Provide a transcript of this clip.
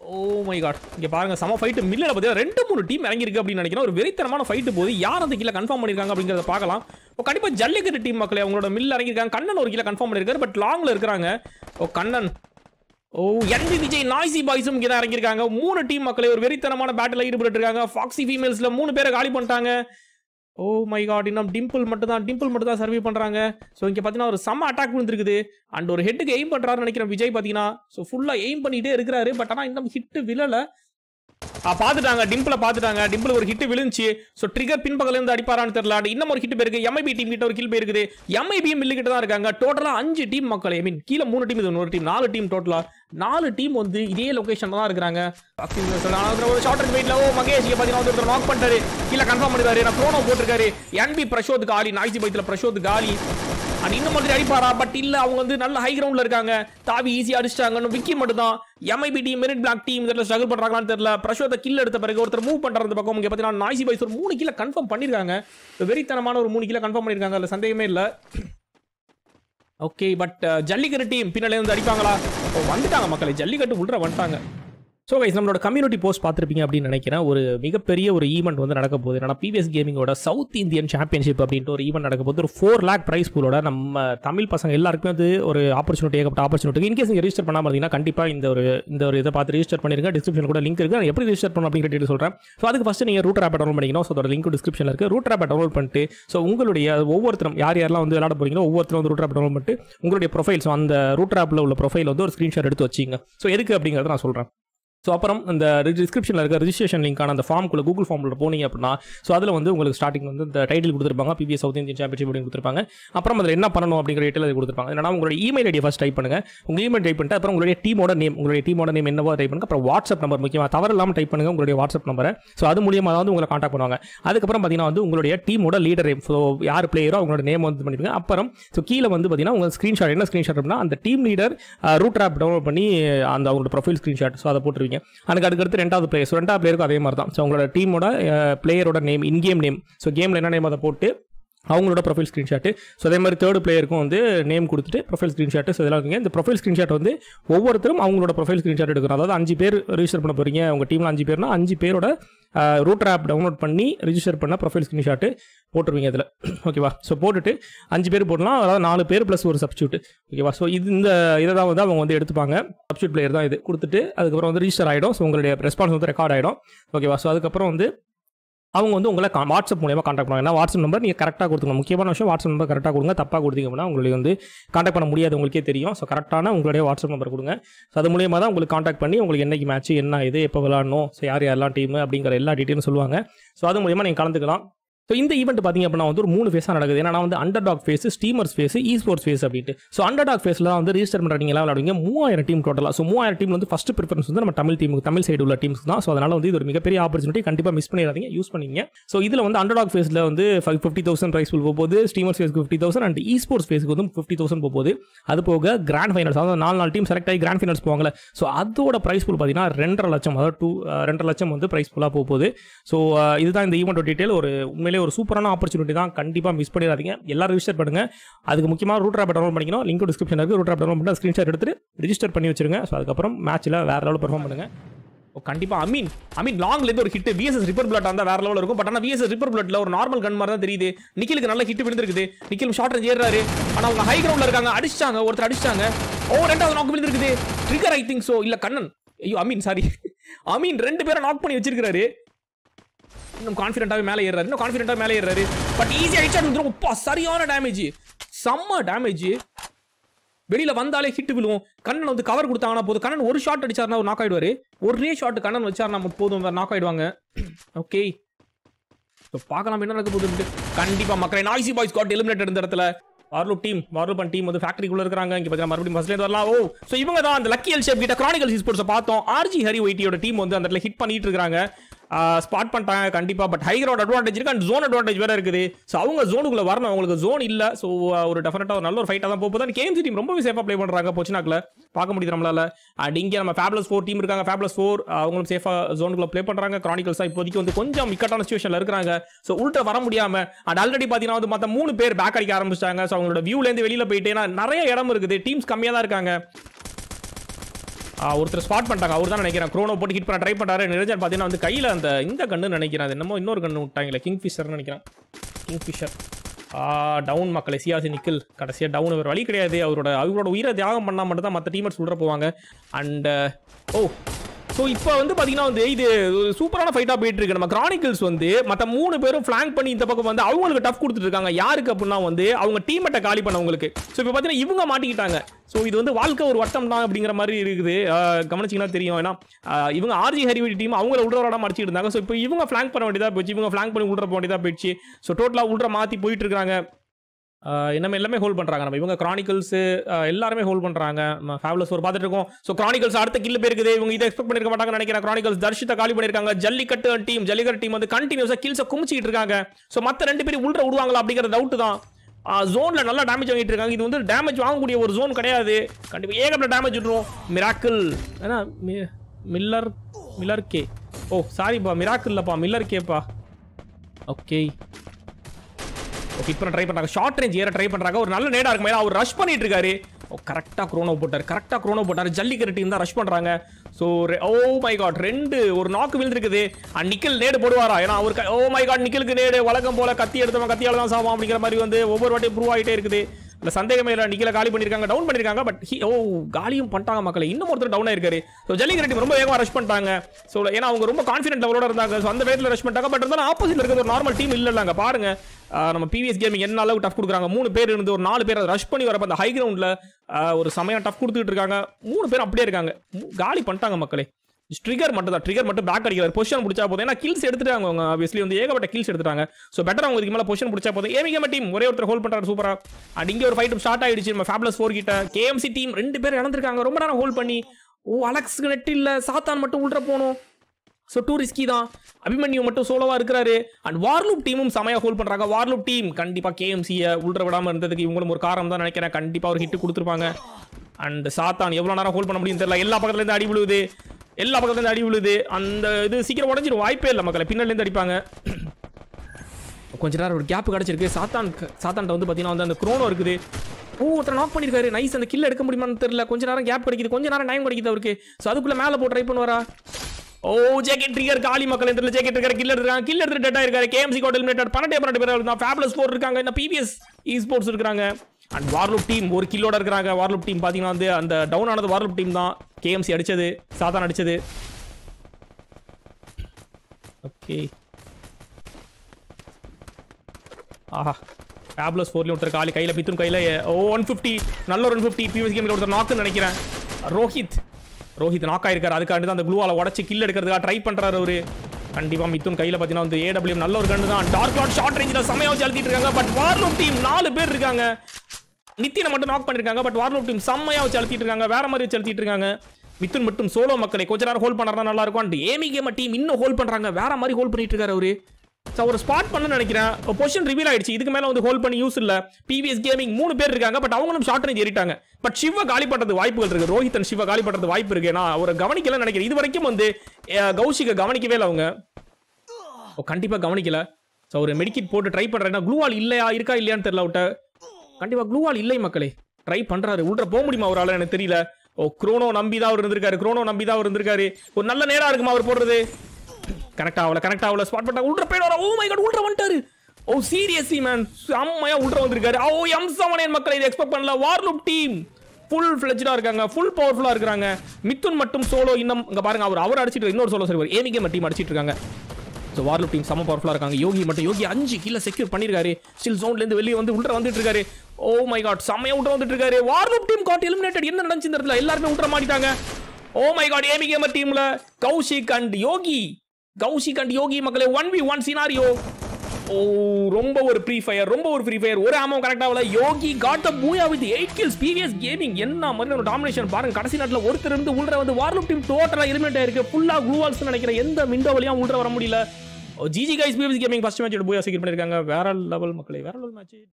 O my God இங்க பாருங்க சம ஃபைட் மில்லில் பார்த்தீங்கன்னா ரெண்டு மூணு டீம் இறங்கியிருக்கு அப்படின்னு நினைக்கிறேன் ஒரு வெறித்தனமான ஃபைட் போது யார் அந்த கீழே கன்ஃபார்ம் பண்ணிருக்காங்க அப்படிங்கறத பார்க்கலாம் ஓ கண்டிப்பா ஜல்லிக்கட்டு டீம் மக்களே அவங்களோட மில்ல இறங்கியிருக்காங்க கண்ணன் ஒரு கீழே கன்ஃபார்ம் பண்ணிருக்காரு பட் லாங்ல இருக்கிறாங்க ஓ கண்ணன் ஓ என்பி விஜய் நாய்சி பாய்ஸும் இங்கே தான் இறங்கியிருக்காங்க மூணு டீம் மக்களே ஒரு வெறித்தனமான பேட்டில் ஈடுபட்டு இருக்காங்க ஃபாக்ஸி ஃபீமேல்ஸ்ல மூணு பேரை காலி பண்ணிட்டாங்க ஓ மை காட் இன்னும் டிம்பிள் மட்டும் தான் டிம்பிள் மட்டும் தான் சர்வே பண்றாங்க ஸோ இங்கே பார்த்தீங்கன்னா ஒரு செம்ம அட்டாக் விழுந்திருக்குது அண்ட் ஒரு ஹெட்டுக்கு எய்ம் பண்றாருன்னு நினைக்கிறேன் விஜய் பார்த்தீங்கன்னா ஸோ ஃபுல்லாக எய்ம் பண்ணிட்டே இருக்கிறாரு பட் ஆனால் இன்னும் ஹிட் விழல ஆ பார்த்துட்டாங்க டிம்பிள பார்த்துட்டாங்க டிம்பிள் ஒரு ஹிட் விழுந்துச்சு ஸோ ட்ரிகர் பின்பக்கல இருந்து அடிப்பாரான்னு தெரியல And இன்னும் ஒரு ஹிட் போயிருக்கு எம்ஐபி டீம் கிட்ட ஒரு கில் போயிருக்குது எம்ஐபி மில்லு கிட்ட தான் இருக்காங்க டோட்டலா அஞ்சு டீம் மக்கள் ஐ மீன் கீழே மூணு டீம் இது ஒரு டீம் நாலு டீம் டோட்டலா நாலு டீம் வந்து இதே லொகேஷன் தான் இருக்கிறாங்க ஒரு ஷார்ட் அண்ட் வெயிட்ல ஓ மகேஷ் இங்க பாத்தீங்கன்னா வந்து ஒருத்தர் நாக் பண்ணிட்டாரு கீழே கன்ஃபார்ம் பண்ணிருக்காரு நான் ப்ரோனோ போட்டிருக்காரு என்பி பிரசோத் காலி நாய்ச்சி பைத்துல பிரசோத் காலி அண்ட் இன்னும் மாதிரி அடிப்பாரா பட் இல்ல அவங்க வந்து நல்ல ஹை கிரவுண்ட்ல இருக்காங்க தாவி ஈஸியா அடிச்சிட்டாங்க விக்கி மட்டும் தான் MIP team merit black team இதில் ஸ்ட்ரகிள் பண்றாங்களான்னு தெரியல பிரசோத கில் எடுத்த பிறகு ஒருத்தர் மூவ் பண்றது பக்கம் இங்க பாத்தீங்கன்னா நாய்சி பைஸ் ஒரு மூணு கிலோ கன்ஃபார்ம் பண்ணிருக்காங்க வெறித்தனமான ஒரு மூணு கிலோ கன்ஃபார்ம் பண்ணிருக்காங்க அதுல சந்தேகமே இல்ல ஓகே பட் ஜல்லிக்கட்டு டீம் பின்னாலே வந்து அடிப்பாங்களா ஓ, வந்துட்டாங்க மக்களே ஜல்லிக்கட்டு உள்ள வந்துட்டாங்க ஸோ கைஸ் நம்மளோட கம்யூனிட்டி போஸ்ட் பார்த்துருப்பீங்க அப்படின்னு நினைக்கிறேன் ஒரு மிகப்பெரிய ஒரு ஈவெண்ட் வந்து நடக்க போகுது என்னன்னா பிவிஎஸ் கேமிங்கோட சவுத் இந்தியன் சாம்பியன்ஷிப் அப்படின்ட்டு ஒரு ஈவெண்ட் நடக்க போகுது ஒரு ஃபோர் லேக் ப்ரைஸ் பூலோட நம்ம தமிழ் பசங்க எல்லாருக்குமே வந்து ஒரு ஆப்பர்ச்சுனிட்டி ஏகப்பட்ட ஆப்பர்ச்சுனிட்டி இன்கேஸ் நீங்கள் ரெஜிஸ்டர் பண்ணாமல் இருந்தீங்கன்னா கண்டிப்பாக இந்த ஒரு இந்த ஒரு இதை பார்த்து ரெஜிஸ்டர் பண்ணிருங்க டிஸ்கிரிப்ஷன் கூட லிங்க் இருக்குது நான் எப்படி ரெஜிஸ்டர் பண்ணணும் அப்படிங்கிற டீட்டெயில் சொல்கிறேன் ஸோ அதுக்கு ஃபஸ்ட்டு நீங்கள் ரூட்டர் ஆப்பை டவுன்லோட் பண்ணிக்கணும் ஸோ அதோட லிங்க் டிஸ்கிரிப்ஷனில் இருக்குது ரூட்டர் ஆப்பை டவுன்லோட் பண்ணிட்டு ஸோ உங்களுடைய ஒவ்வொருத்தரும் யார் யாரெல்லாம் வந்து விளையாட போறீங்களோ ஒவ்வொருத்தரும் வந்து ரூட்டர் ஆப் டவுன்லோட் பண்ணிட்டு உங்களுடைய ப்ரொஃபைல் ஸோ அந்த ரூட்டர் ஆப்பில் உள்ள ப்ரொஃபைல் வந்து ஒரு ஸ்க்ரீன்ஷாட் எடுத்து வச்சிங்க ஸோ எதுக்கு அப்படிங்கிறத நான் சொல்கிறேன் ஸோ அப்புறம் இந்த டிஸ்கிரிப்ஷனில் இருக்க ரிஜிஸ்ட்ரேஷன் லிங்கான அந்த ஃபார்முக்குள்ள கூகுள் ஃபார்மில் போனீங்க அப்படின்னா ஸோ அதில் வந்து உங்களுக்கு ஸ்டார்டிங் வந்து இந்த டைட்டில் கொடுத்துருப்பாங்க பிபிஎஸ் சவுத் இந்தியன் சாம்பியன்ஷிப் அப்படின்னு கொடுத்துருப்பாங்க அப்புறம் அதில் என்ன பண்ணணும் அப்படிங்கிற டீட்டெயில் கொடுத்துருப்பாங்க என்னன்னா உங்களுடைய இமெயில் ஐடியை ஃபஸ்ட் டைப் பண்ணுங்க உங்கள் இமெயில் டைப் பண்ணிட்டு அப்புறம் உங்களுடைய டீமோட நேம் உங்களுடைய டீமோட நேம் என்னவோ டைப் பண்ணுங்க அப்புறம் வாட்ஸ்அப் நம்பர் முக்கியமாக தவறு இல்லாமல் டைப் பண்ணுங்க உங்களுடைய வாட்ஸ்அப் நம்பரை ஸோ அது மூலியமாக தான் வந்து உங்களை காண்டாக்ட் பண்ணுவாங்க அதுக்கப்புறம் பார்த்தீங்கன்னா வந்து உங்களுடைய டீமோட லீடர் நேம் ஸோ யார் பிளேயரோ அவங்களோட நேம் வந்து பண்ணிடுங்க அப்புறம் ஸோ கீழே வந்து பார்த்தீங்கன்னா உங்கள் ஸ்க்ரீன்ஷாட் என்ன ஸ்க்ரீன்ஷாட் அப்படின்னா அந்த team leader Rooter app download பண்ணி அந்த அவங்களோட ப்ரொஃபைல் ஸ்க்ரீன்ஷாட் ஸோ அதை போட்டுருவீங்க அதுக்கு அடுத்து ரெண்டாவது பிளேயர் ஸோ ரெண்டாவது பிளேயருக்கும் அதே மாதிரி தான் ஸோ உங்களோட டீமோட பிளேயரோட name in game name so கேமில் என்ன நேம் அதை போட்டு அவங்களோட ப்ரொஃபைல் ஸ்க்ரீன்ஷாட்டு ஸோ அதே மாதிரி தேர்ட் பிளேயருக்கும் வந்து நேம் கொடுத்துட்டு ப்ரொஃபைல் ஸ்க்ரீன்ஷாட்டு ஸோ இதெல்லாம் இருக்குங்க இந்த ப்ரொஃபைல் ஸ்க்ரீன்ஷாட் வந்து ஒவ்வொருத்தரும் அவங்களோட ப்ரொஃபைல் ஸ்க்ரீன்ஷாட் எடுக்கணும் அதாவது அஞ்சு பேர் ரிஜிஸ்டர் பண்ண போறீங்க உங்கள் டீமில் அஞ்சு பேர்னா அஞ்சு பேரோட ரூட்டர் ஆப் டவுன்லோட் பண்ணி ரிஜிஸ்டர் பண்ண ப்ரொஃபைல் ஸ்க்ரீன்ஷாட்டு போட்டுருவீங்க அதில் ஓகேவா ஸோ போட்டுட்டு அஞ்சு பேர் போடலாம் அதாவது நாலு பேர் ப்ளஸ் ஒரு சப்ஸ்டியூட் ஓகேவா ஸோ இது இந்த இதை தான் வந்து அவங்க வந்து எடுத்துப்பாங்க சப்ஸ்டியூட் பிளேயர் தான் இது கொடுத்துட்டு அதுக்கப்புறம் வந்து ரிஜிஸ்டர் ஆகிடும் ஸோ உங்களுடைய ரெஸ்பான்ஸ் வந்து ரெக்கார்ட் ஆகிடும் ஓகேவா ஸோ அதுக்கப்புறம் வந்து அவங்க வந்து உங்களை கா- வாட்ஸ்அப் மூலியமாக காண்டாக்ட் பண்ணுவாங்க ஏன்னா வாட்ஸ்அப் நம்பர் நீங்கள் கரெக்டாக கொடுத்துக்கணும் முக்கியமான விஷயம் வாட்ஸ்அப் நம்பர் கரெக்டாக கொடுங்க தப்பாக கொடுத்தீங்க அப்படின்னா உங்களுக்கு வந்து காண்டாக்ட் பண்ண முடியாது உங்களுக்கே தெரியும் ஸோ கரெக்டான உங்களுடைய வாட்ஸ்அப் நம்பர் கொடுங்க ஸோ அது மூலியமாக தான் உங்களுக்கு காண்டாக்ட் பண்ணி உங்களுக்கு என்னைக்கு மேட்ச் என்ன இது எப்போ விளாடணும் ஸோ யார் யாரெல்லாம் டீம் அப்படிங்கிற எல்லா டீட்டெயிலும் சொல்லுவாங்க ஸோ அது மூலியமாக நீங்கள் கலந்துக்கலாம் ஸோ இந்த ஈவெண்ட் பார்த்தீங்க அப்படின்னா வந்து ஒரு மூணு ஃபேஸாக நடக்குது ஏன்னா வந்து underdog phase streamers phase esports phase அப்படின்ட்டு ஸோ அண்டர் டாக் ஃபேஸில் தான் வந்து ரிஜிஸ்டர் பண்ணுறீங்க எல்லாம் விளாடுவீங்க மூவாயிரம் டீம் டோட்டலாக ஸோ மூவாயிரம் டீம் வந்து ஃபஸ்ட் ப்ரிஃபரன்ஸ் வந்து நம்ம தமிழ் டீமுக்கு தமிழ் சைடு உள்ள டீம்ஸ் தான் ஸோ அதனால வந்து இது ஒரு மிகப்பெரிய ஆப்பர்ச்சுனிட்டி கண்டிப்பாக மிஸ் பண்ணிடாதீங்க யூஸ் பண்ணீங்க ஸோ இதில் வந்து அண்டர் டாக் ஃபேஸில் வந்து ஃபைவ் ஃபிஃப்டி தௌசண்ட் ப்ரைஸ் போகுது ஸ்டீமர்ஸ் ஃபேஸ்க்கு fifty thousand and esports ஃபேஸ்க்கு வந்து ஃபிஃப்டி தௌசண்ட் போகுது அது போக கிராண்ட் ஃபைனல்ஸ் அதாவது நாலு நாலு டீம் செலக்ட் ஆகி கிராண்ட் ஃபைனல்ஸ் போவாங்கல்ல ஸோ அதோட ப்ரைஸ் பூல் பார்த்தீங்கன்னா ரெண்டரை லட்சம் அதாவது டூ ரெண்டரை லட்சம் வந்து ப்ரைஸ் ஃபுல்லாக போக போகுது ஸோ இதுதான் இந்த ஈவெண்ட் டீட்டெயில் ஒரு உண்மையிலே ஒரு சூப்பரான ஆப்பர்ச்சுனிட்டி தான் கண்டிப்பாக மிஸ் பண்ணிடாதீங்க எல்லாரும் ரிஜிஸ்டர் பண்ணுங்க அதுக்கு முக்கியமாக ரூட் ஆப் டவுன்லோட் பண்ணிக்கணும் லிங்க் டிஸ்கிரிப்ஷன் இருக்குது ரூட் ஆப் டவுன்லோட் பண்ணி ஸ்க்ரீன்ஷாட் எடுத்துட்டு ரிஜிஸ்டர் பண்ணி வச்சிருங்க ஸோ அதுக்கப்புறம் மேட்ச்சில் வேற லெவலில் பெர்ஃபார்ம் பண்ணுங்க ஓ கண்டிப்பா அமீன் அமீன் லாங்ல இருந்து ஒரு ஹிட் விஎஸ்எஸ் ரிப்பர் பிளட் இருந்தா வேற லெவல் இருக்கும் பட் ஆனா விஎஸ்எஸ் ரிப்பர் பிளட்ல ஒரு நார்மல் கன் மாதிரி தான் தெரியுது நிக்கிலுக்கு நல்ல ஹிட் விழுந்திருக்குது நிக்கில் ஷார்ட் ரேஞ்ச் ஏறாரு ஆனா அவங்க ஹை கிரவுண்ட்ல இருக்காங்க அடிச்சாங்க ஒருத்தர் அடிச்சாங்க ஓ ரெண்டாவது நாக் விழுந்திருக்குது ட்ரிகர் ஐ திங்க் சோ இல்ல கண்ணன் ஐயோ அமீன் சாரி அமீன் ரெண்டு பேரை நாக் பண்ணி வச்சிருக்காரு இன்னும் கான்ஃபிடென்ட்டாவே மேலே ஏறாரு இன்னும் கான்ஃபிடென்ட்டாக மேலே ஏறாரு பட் ஈஸியாக ஹெட் ஷாட் வந்துடும் அப்பா சரியான டேமேஜ் செம்ம டேமேஜ் வெளியில வந்தாலே ஹிட் விழுவும் கண்ணன் வந்து கவர் கொடுத்தாங்கன்னா போதும் கண்ணன் ஒரு ஷாட் அடிச்சாருன்னா ஒரு நாக் ஆயிடுவாரு ஒரே ஷாட் கண்ணன் வச்சாருன்னா போதும் நாக் ஆயிடுவாங்க ஓகே ஸோ பார்க்கலாம் என்ன நடக்க போகுது கண்டிப்பா மக்களே நாய்சி பாய்ஸ் காட் எலிமினேட்டட் இந்த இடத்துல வார்லூ டீம் வார்லூ பன் டீம் வந்து ஃபேக்டரிக்குள்ள இருக்காங்க இங்க பார்த்தீங்கன்னா மறுபடியும் ஃபர்ஸ்ட்ல வரலாம் ஓ ஸோ இவங்க தான் அந்த லக்கி எல் ஷேப் கிட்ட கிரானிக்கல் ஸ்போர்ட்ஸ் பார்த்தோம் ஆர்ஜி ஹரி ஒய்டியோட டீம் வந்து அந்த இடத்துல ஹிட் பண்ணிட்டு இருக்காங்க ஸ்பாட் பண்ணிட்டாங்க கண்டிப்பா பட் ஹைகரோட அட்வான்டேஜ் இருக்கு அண்ட் ஜோன் அட்வான்டேஜ் வேற இருக்குது ஸோ அவங்க ஜோனுக்குள்ள வரணும் அவங்களுக்கு ஜோன் இல்ல ஸோ ஒரு டெஃபினட்டா ஒரு நல்ல ஒரு ஃபைட்டாக தான் போகுது கேம்சி டீம் ரொம்பவே சேஃபாக ப்ளே பண்றாங்க போச்சுனாக்கில் பார்க்க முடியுது நம்மளால அண்ட் இங்கே நம்ம ஃபேப்லஸ் ஃபோர் டீம் இருக்காங்க ஃபேப்லஸ் ஃபோர் அவங்களும் சேஃபாக ஜோனுக்குள்ள ப்ளே பண்றாங்க கிரானிக்கல்ஸ் இப்போதைக்கு வந்து கொஞ்சம் இக்கட்டான சுச்சுவேஷன்ல இருக்காங்க ஸோ உள்ட்ட வர முடியாம அண்ட் ஆல்ரெடி பார்த்தீங்கன்னா வந்து மற்ற மூணு பேர் பேக் அடிக்க ஆரம்பிச்சிட்டாங்க ஸோ அவங்களோட வியூல இருந்து வெளியில போயிட்டு ஏன்னா நிறைய இடம் இருக்குது டீம்ஸ் கம்மியாக தான் இருக்காங்க ஆ, ஒருத்தர் ஸ்பாட் பண்ணிட்டாங்க அவர் தான் நினைக்கிறேன் க்ரோனோ போட்டு ஹிட் பண்ண ட்ரை பண்ணுறாரு நிரஞ்சன் பார்த்தீங்கன்னா வந்து கையில் அந்த இந்த கண்ணு நினைக்கிறேன் அது என்னமோ இன்னொரு கண்ணு விட்டாங்களே கிங் ஃபிஷர்னு நினைக்கிறேன் கிங் ஃபிஷர் டவுன் மக்களை சியாசி நிக்கில் கடைசியாக டவுன் ஒரு வழி கிடையாது அவரோட அவரோட உயிரை தியாகம் பண்ணால் மட்டும் தான் மற்ற டீமர்ஸ் உள்ள போவாங்க அண்ட் ஓ ஸோ இப்போ வந்து பார்த்தீங்கன்னா வந்து இது ஒரு சூப்பரான ஃபைட்டாக போயிட்டு இருக்கு நம்ம கிரானிக்கல்ஸ் வந்து மற்ற மூணு பேரும் ஃப்ளாங்க் பண்ணி இந்த பக்கம் வந்து அவங்களுக்கு டஃப் கொடுத்துட்டு இருக்காங்க யாருக்கு அப்படின்னா வந்து அவங்க டீமெட்டை காலி பண்ணவங்களுக்கு ஸோ இப்போ பார்த்தீங்கன்னா இவங்க மாட்டிக்கிட்டாங்க ஸோ இது வந்து வாழ்க்கை ஒரு வட்டம் தான் அப்படிங்கிற மாதிரி இருக்குது ஆஹ் கவனிச்சிங்கன்னா தெரியும் ஏன்னா ஆஹ் இவங்க ஆர்ஜி ஹரிவடி டீம் அவங்கள உள்ள அடிச்சிட்டு இருந்தாங்க ஸோ இப்போ இவங்க ஃப்ளாங்க் பண்ண வேண்டியதாக போச்சு இவங்க ஃப்ளாங்க் பண்ணி உள்ள போக வேண்டியதாக போயிடுச்சு ஸோ டோட்டலாக உள்ள மாற்றி போயிட்டு இருக்காங்க நம்ம எல்லாமே ஹோல்ட் பண்ணுறாங்க நம்ம இவங்க கிரானிக்கல்ஸ் எல்லாருமே ஹோல்ட் பண்ணுறாங்க நம்ம ஃபேவலஸ் ஒரு பார்த்துட்டு இருக்கோம் ஸோ கிரானிக்கல்ஸ் அடுத்த கில்லு பேருக்குது இவங்க இதை எக்ஸ்பெக்ட் பண்ணிருக்க மாட்டாங்கன்னு நினைக்கிறேன் கிரானிக்கல்ஸ் தர்ஷித்தை காலி பண்ணியிருக்காங்க ஜல்லிக்கட்டு டீம் ஜல்லிக்கட்டு டீம் வந்து கண்டினியூஸாக கில்ஸை குமிச்சிட்டு இருக்காங்க ஸோ மற்ற ரெண்டு பேரும் உள்ள விடுவாங்களா அப்படிங்கிற டவுட் தான் ஜோன்ல நல்லா டேமேஜ் வாங்கிட்டு இருக்காங்க இது வந்து டேமேஜ் வாங்கக்கூடிய ஒரு ஜோன் கிடையாது கண்டிப்பாக ஏகப்பட்ட டேமேஜ் விட்டுரும் மிராக்கிள் ஏன்னா மி- மில்லர் மில்லர் கே ஓ சாரிப்பா மிராக்கிள் இல்லப்பா மில்லர் கேப்பா ஓகே ஓகே இப்போ ட்ரை பண்றாங்க ஷார்ட் ரேஞ்ச் ஏற ட்ரை பண்றாங்க ஒரு நல்ல நேடா இருக்கும் அவர் ரஷ் பண்ணிட்டு இருக்காரு ஓ கரெக்டாக க்ரோனோ போட்டார் கரெக்டாக க்ரோனோ போட்டார் ஜல்லிக்கட்டு டீம் தான் ரஷ் பண்றாங்க ஸோ ஓ மை காட் ரெண்டு ஒரு நாக்கு விழுந்திருக்குது அண்ட் நிக்கில் நேடு போடுவாரா ஏன்னா அவர் ஓ மை காட் நிக்கிலுக்கு நேடு வழக்கம் போல கத்தி எடுத்தவன் கத்தியால தான் சாவான் அப்படிங்கிற மாதிரி வந்து ஒவ்வொரு வாட்டியும் ப்ரூவ் ஆகிட்டே இருக்குது இந்த சந்தேகமே இல்லை நிக்கில காலி பண்ணிருக்காங்க டவுன் பண்ணிருக்காங்க பட் ஓ காலியும் பண்ணிட்டாங்க மக்களை இன்னும் ஒருத்தர் டவுன் ஆயிருக்காரு ஸோ ஜல்லிக்கட்டு team ரொம்ப வேகமாக ரஷ் பண்ணிட்டாங்க ஸோ ஏன்னா அவங்க ரொம்ப கான்ஃபிடென்ட் லெவலோட இருந்தாங்க ஸோ அந்த வேகத்தில் ரஷ் பண்ணிட்டாங்க பட் இருந்தாலும் ஆப்போசிட்ல இருக்கிற ஒரு நார்மல் டீம் இல்லைங்க பாருங்க ஆஹ் நம்ம பிவிஎஸ் கேமிங் என்ன அளவுக்கு டஃப் கொடுக்குறாங்க மூணு பேர் இருந்து ஒரு நாலு பேர் ரஷ் பண்ணி வரப்ப அந்த ஹை கிரவுண்டில் ஒரு சமயம் டஃப் கொடுத்துட்டு இருக்காங்க மூணு பேர் அப்படியே இருக்காங்க மூ- காலி பண்ணிட்டாங்க மக்களே ட்ரிகர் மட்டும் தான் ட்ரிகர் மட்டும் பேக் அடிக்கிறார் பொசிஷன் பிடிச்சா போதும் ஏன்னா கில்ஸ் எடுத்துட்டாங்க அவங்க ஆப்வியஸ்லி வந்து ஏகப்பட்ட கில்ஸ் எடுத்துட்டாங்க ஸோ பெட்டர் அவங்க இதுக்கு மேலே பொசிஷன் பிடிச்சா போதும் ஏமிகேம டீம் ஒரே ஒருத்தர் ஹோல்ட் பண்ணுறாரு சூப்பரா அண்ட் இங்கே ஒரு ஃபைட்டும் ஸ்டார்ட் ஆயிடுச்சு நம்ம ஃபேப்லஸ் ஃபோர் கிட்ட கேஎம்சி டீம் ரெண்டு பேர் இழந்திருக்காங்க ரொம்ப நேரம் ஹோல்ட் பண்ணி ஓ அலெக்ஸ்க்கு நெட் இல்லை சாத்தான் மட்டும் உள்ள போகணும் ஸோ டூ ரிஸ்கி தான் அபிமன்யு மட்டும் சோலோவா இருக்கிறாரு அண்ட் வார்லூப் டீமும் செமையா ஹோல்ட் பண்றாங்க வார்லூப் டீம் கண்டிப்பா கேஎம்சியை உள்ள விடாம இருந்ததுக்கு இவங்களும் ஒரு காரணம் தான் நினைக்கிறேன் கண்டிப்பா ஒரு ஹிட் கொடுத்துருப்பாங்க அண்ட் சாத்தான் எவ்வளவு நேரம் ஹோல்ட் பண்ண முடியும் தெரியல எல்லா பக்கத்துல இருந்து அடி விழுவுது எல்லா பக்கத்துல இருந்து அடி விழுவுது அந்த இது சீக்கிரம் உடஞ்சிரும் வாய்ப்பே இல்லை மக்களை பின்னாடி இருந்து அடிப்பாங்க கொஞ்ச நேரம் ஒரு கேப் கிடைச்சிருக்கு சாத்தான் சாத்தான்ட்ட வந்து பார்த்தீங்கன்னா வந்து அந்த குரோனோ இருக்குது ஓ ஒருத்தர் நாக் பண்ணிருக்காரு நைஸ் அந்த கில் எடுக்க முடியுமான்னு தெரியல கொஞ்ச நேரம் கேப் கிடைக்குது கொஞ்ச நேரம் டைம் கிடைக்குது அவருக்கு ஸோ அதுக்குள்ள மேலே போட்டு ட்ரை பண்ணுவாரா ஓ ஜேகே ட்ரிகர் காலி மக்கள் இந்த ஜேகே ட்ரிகர் கில் எடுத்துருக்காங்க கில் எடுத்து டெட் ஆயிருக்காரு கேஎம்சி கோட் எலிமினேட்டட் பன்னெண்டு பன்னெண்டு பேர் தான் ஃபேப்லஸ் ஃபோர் இருக்காங்க இந்த பிபிஎஸ் இ ஸ்போர்ட்ஸ் இருக்காங்க அண்ட் வார்லுப் டீம் ஒரு கில்லோட இருக்கிறாங்க வார்லுப் டீம் பார்த்தீங்கன்னா வந்து அந்த டவுன் ஆனது வார்லுப் டீம் தான் கேஎம்சி அடிச்சது சாதான் அடிச்சது ஓகே ஆஹா டேப்லஸ் ஃபோர்லேயும் ஒருத்தர் காலி கையில் பித்தும் கையில் ஓ ஒன் ஃபிஃப்டி நல்ல ஒரு ஒன் ஃபிஃப்டி பிவிஎஸ் கேமில் ஒருத்தர் நாக்குன்னு நினைக்கிறேன் ரோஹித் ரோஹித் நாக் ஆயிருக்காரு அதுக்காண்டி தான் அந்த க்ளூவால உடச்சி கில் எடுக்கிறதுக்காக ட்ரை பண்ணுறாரு அவரு கண்டிப்பாக மித்துன் கையில் பார்த்தீங்கன்னா வந்து ஏடபிள்யூ நல்ல ஒரு கண்டு தான் டார்க் லாட் ஷார்ட் ரேஞ்சில் செமையாக வச்சு அழுத்திட்டு இருக்காங்க பட் வார்லூப் டீம் நாலு பேர் இருக்காங்க நித்தியனை மட்டும் நாக் பண்ணிருக்காங்க பட் வார்லூப் டீம் செம்மையாக வச்சு அழுத்திட்டு இருக்காங்க வேற மாதிரி வச்சு அழுத்திட்டு இருக்காங்க மித்துன் மட்டும் சோலோ மக்களை கொஞ்ச நேரம் ஹோல்ட் பண்ணா நல்லா இருக்கும் அண்ட் ஏமி கேம டீம் இன்னும் ஹோல்ட் பண்றாங்க வேற மாதிரி ஹோல்ட் பண்ணிட்டு இருக்காரு அவரு ஸோ ஒரு ஸ்பாட் பண்ண நினைக்கிறேன் பொசிஷன் ரிவீல் ஆயிடுச்சு இதுக்கு மேல வந்து ஹோல்ட் பண்ணி யூஸ் இல்ல பிவிஎஸ் கேமிங் மூணு பேர் இருக்காங்க பட் அவங்களும் ஷார்ட் ரேஞ்ச் ஏறிட்டாங்க பட் சிவ காலி பண்றது வாய்ப்புகள் இருக்கு ரோஹித் and சிவ காலி பண்றது வாய்ப்பு இருக்கு ஏன்னா அவரை கவனிக்கல நினைக்கிறேன் இது வரைக்கும் வந்து அஹ், கௌஷிக கவனிக்கவே இல்லை அவங்க ஓ கண்டிப்பா கவனிக்கல ஸோ ஒரு மெடிக்கிட் போட்டு ட்ரை பண்றேன்னா க்ளூவால் இல்லையா இருக்கா இல்லையான்னு தெரியல விட்ட கண்டிப்பா க்ளூவால் இல்லை மக்களே ட்ரை பண்றாரு உள்ள போக முடியுமா அவரால் எனக்கு தெரியல ஓ குரோனோ நம்பி தான் அவர் இருந்திருக்காரு குரோனோ நம்பி தான் அவர் இருந்திருக்காரு ஒரு நல்ல நேரா இருக்குமா அவர் போடுறது கரெக்ட் ஆகல கரெக்ட் ஆகல ஸ்பாட் பண்ணா உள்ள போயிடுவாரா ஓ மை காட் உள்ள வந்துட்டாரு ஓ சீரியஸ்லி மேன் செம்மையா உள்ள வந்திருக்காரு ஓ எம் செவன் மக்களை இதை எக்ஸ்பெக்ட் பண்ணல வார்லுப் டீம் ஃபுல் ஃபிளெஜ்டா இருக்காங்க ஃபுல் பவர்ஃபுல்லா இருக்காங்க மித்துன் மட்டும் சோலோ இன்னும் இங்க பாருங்க அவர் அவர் அடிச்சிட்டு இன்னொரு சோலோ சரி ஏமிகே டீம் அடிச்சிட்டு இருக்காங்க ஸோ வார்லுப் டீம் செம்ம பவர்ஃபுல்லாக இருக்காங்க யோகி மட்டும் யோகி அஞ்சு கீழே செக்யூர் பண்ணிருக்காரு ஸ்டில் ஜோன்லேருந்து வெளியே வந்து உள்ள வந்துட்டு இருக்காரு ஓ மை காட் செம்மையா உள்ள வந்துட்டு இருக்காரு வார்லுப் டீம் காட் எலிமினேட்டட் என்ன நடந்துச்சு இந்த இடத்துல எல்லாருமே உள்ள மாட்டிட்டாங்க ஓ மை காட் ஏமி கேமர் டீம்ல கௌஷிக் அண்ட் யோகி கௌஷிக் அண்ட் யோகி மக்களே ஒன் வி ஒன் சினாரியோ ஓ ரொம்ப ஒரு ஃப்ரீ ஃபயர் ரொம்ப ஒரு ஃப்ரீ ஃபயர் ஒரு ஆமம் கரெக்டாக ஆகல யோகி got the booyah with eight kills PVS gaming என்ன மாதிரி ஒரு டாமினேஷன் பாருங்க கடைசி நேரத்தில் ஒருத்தர் இருந்து உள்ள வந்து வார்லுப் டீம் டோட்டலாக எலிமினேட் ஆயிருக்கு ஃபுல்லாக க்ளூவால்ஸ் நினைக்கிறேன் எந்த விண்டோ வழியாக உள்ள வர முடியல GG guys PVS gaming first match booyah சீக்கிரம் பண்ணியிருக்காங்க வேற லெவல் மக்களே வேற லெவல் மேட்ச்